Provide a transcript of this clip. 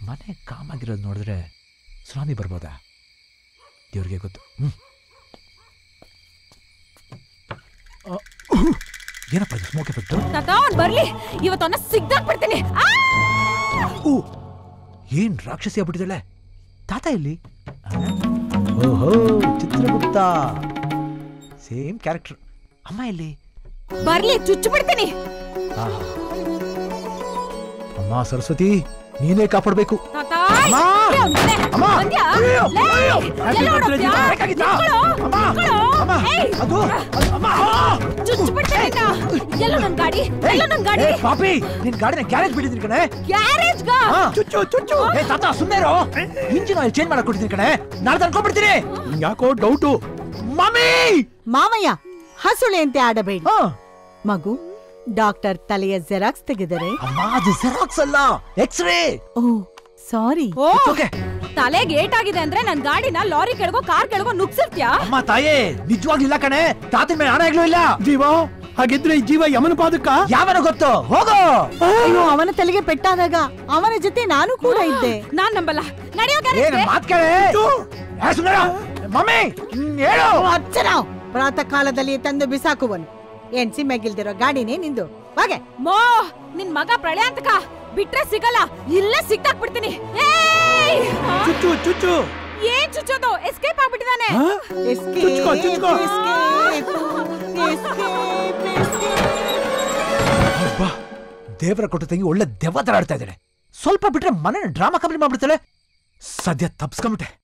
ಮನೆ ಕಾಮಾಗಿರೋದು ನೋಡಿದ್ರೆ ಸುನಾಮಿ ಬರ್ಬೋದಾ ದೇವ್ರಿಗೆ ಗೊತ್ತು ಹ್ಮ್ ಆ, ಉಹ್, ಏನಪ್ಪ ಇದು ಸ್ಮೋಕ್ ಎಫೆಕ್ಟು ತಾತ ಅವ್ನ್ ಬರ್ಲಿ ಇವತ್ತವನ್ನ ಸಿಗ್ದಾಕ್ ಬಿಡ್ತೀನಿ ಆ! ಊ ಏನ್ ರಾಕ್ಷಸಿ ಆಗ್ಬಿಟ್ಟಿದ್ದಾಳೆ ತಾತ ಎಲ್ಲಿ ಆ? ಓಹೋ ಚಿತ್ರಗುಪ್ತ ಸೇಮ್ ಕ್ಯಾರೆಕ್ಟರ್ ಅಮ್ಮ ಎಲ್ಲಿ ಬರ್ಲಿ ಚುಚ್ಚು ಬಿಡ್ತೀನಿ ಆಹಾ. ಅಮ್ಮ ಸರಸ್ವತಿ ನೀನೇ ಕಾಪಾಡ್ಬೇಕು ತಾತ ಅಮ್ಮ! ಏ, ಅವ್ನ್ ಮನೆ. ಅಮ್ಮ! ಬಂದ್ಯಾ? ಅಯ್ಯೋ! ಲೇ, ಅಯ್ಯೋ! ಎಲ್ಲ Happy birthday, ಹೊರಟ್ಯಾ? ಜೀವ, ಬೇಕಾಗಿತ್ತಾ? ನಿಂತ್ಕೊಳ್ಳೋ, ಅಮ್ಮ! ನಿಂತ್ಕೊಳ್ಳೋ. ಅಮ್ಮ! ಏಯ್, ಅದು ಅದು- ಅಮ್ಮ! ಚುಚ್ಚು ಬಿಡ್ತೀನಿ ನಿನ್ನ. ಎಲ್ಲೋ ನನ್ ಗಾಡಿ ಎಲ್ಲೋ ನನ್ ಗಾಡಿ ಏ, ಪಾಪಿ ನಿನ್ ಗಾಡಿನ ಗ್ಯಾರೇಜ್ ಬಿಟ್ಟಿದ್ದೀನಿ ಕಣೆ ಗ್ಯಾರೇಜ್ಗ ಹಾ. ಚುಚ್ಚು ಚುಚ್ಚು ಏ ತಾತ ಸುಮ್ಮನೆ ಇರೋ ಇಂಜಿನ್ ಆಯಿಲ್ ಚೇಂಜ್ ಮಾಡಕ್ ಕೊಟ್ಟಿದ್ದೀನಿ ಕಣೆ ನಾಳೆ ಅನ್ಕೊಂಡ್ಬಿಡ್ತೀನಿ ಯಾಕೋ ಡೌಟು ಮಮ್ಮಿ ಮಾವಯ್ಯ ಹಸುಳೆ ಅಂತೆ ಆಡಬೇಡಿ ಹಾ. ಮಗು ಡಾಕ್ಟರ್ ತಲೆಯ ಜೆರಾಕ್ಸ್ ತೆಗೆದರೆ ಅಮ್ಮ ಅದು ಜೆರಾಕ್ಸ್ ಅಲ್ಲ ಎಕ್ಸ್ರೇ ಓ ಸಾರಿ ಓ ಓಕೆ ತಲೆಗೆ ಏಟಾಗಿದೆ ಅಂದ್ರೆ ನನ್ ಗಾಡಿನ ಲಾರಿ ಕೆಳಗೋ ಕಾರ್ ಕೆಳಗೋ ನುಗ್ಸಿರ್ತ್ಯಾ ಅಮ್ಮ ತಾಯೇ ನಿಜವಾಗ್ಲಿಲ್ಲ ಕಣೆ ತಾತನ ಮೇಲೆ ಹಣ ಆಗ್ಲೂ ಇಲ್ಲ ಜೀವ ಹಾಗಿದ್ರೆ ಈ ಜೀವ ಯಮನ ಪಾದಕ್ಕ ಯಾವನ ಗೊತ್ತು ಹೋಗೋ ಅಯ್ಯೋ ಅವನ ತಲೆಗೆ ಪೆಟ್ಟಾದಾಗ ಅವನ ಜೊತೆ ನಾನು ಕೂಡ ಇದ್ದೆ ನಾನ್ ನಂಬಲ್ಲ ನಡೆಯೋ ಏನ್ ಗ್ಯಾರೇಜ್ಗೆ ಮಾತ್ ಕೇಳೆ ಏ, ಸುಂದರ ಮಮ್ಮಿ ಹ್ಮ್, ಹೇಳು ಅಚ್ಚನ ಪ್ರಾತಃ ಕಾಲದಲ್ಲಿ ತಂದು ಬಿಸಾಕುವನು ಏನ್ ಸಿಮ್ಮೆಗಿಲ್ದಿರೋ ಗಾಡಿನೇ ನಿಂದು ಹಾಗೆ ಮೋ ನಿನ್ ಮಗ ಪ್ರಳಯಾಂತಕ ಬಿಟ್ರೆ ಸಿಗಲ್ಲ ಇಲ್ಲೇ ಸಿಗ್ದಾಕ್ ಬಿಡ್ತೀನಿ ಏಯ್! ಆ, ಚುಚ್ಚು ಚುಚ್ಚು ಏನ್ ಚುಚ್ಚೋದು ಎಸ್ಕೇಪ್ ಆಗ್ಬಿಟ್ಟಿದಾನೆ ಹಾ? Escape, ಚುಚ್ಕೋ, ಚುಚ್ಕೋ. escape, escape, escape. ಅಬ್ಬಾ ದೇವರ ಕೊಟ್ಟ ತಂಗಿ ಒಳ್ಳೆ ದೆವ್ವ ತರ ಆಡ್ತಾ ಇದ್ದಾಳೆ ಸ್ವಲ್ಪ ಬಿಟ್ರೆ ಮನೆ ಡ್ರಾಮಾ ಕಂಪ್ಲೀಟ್ ಮಾಡ್ಬಿಡ್ತಾಳೆ ಸದ್ಯ ತಪ್ಸ್ಕೊಂಬಿಟ್ಟೆ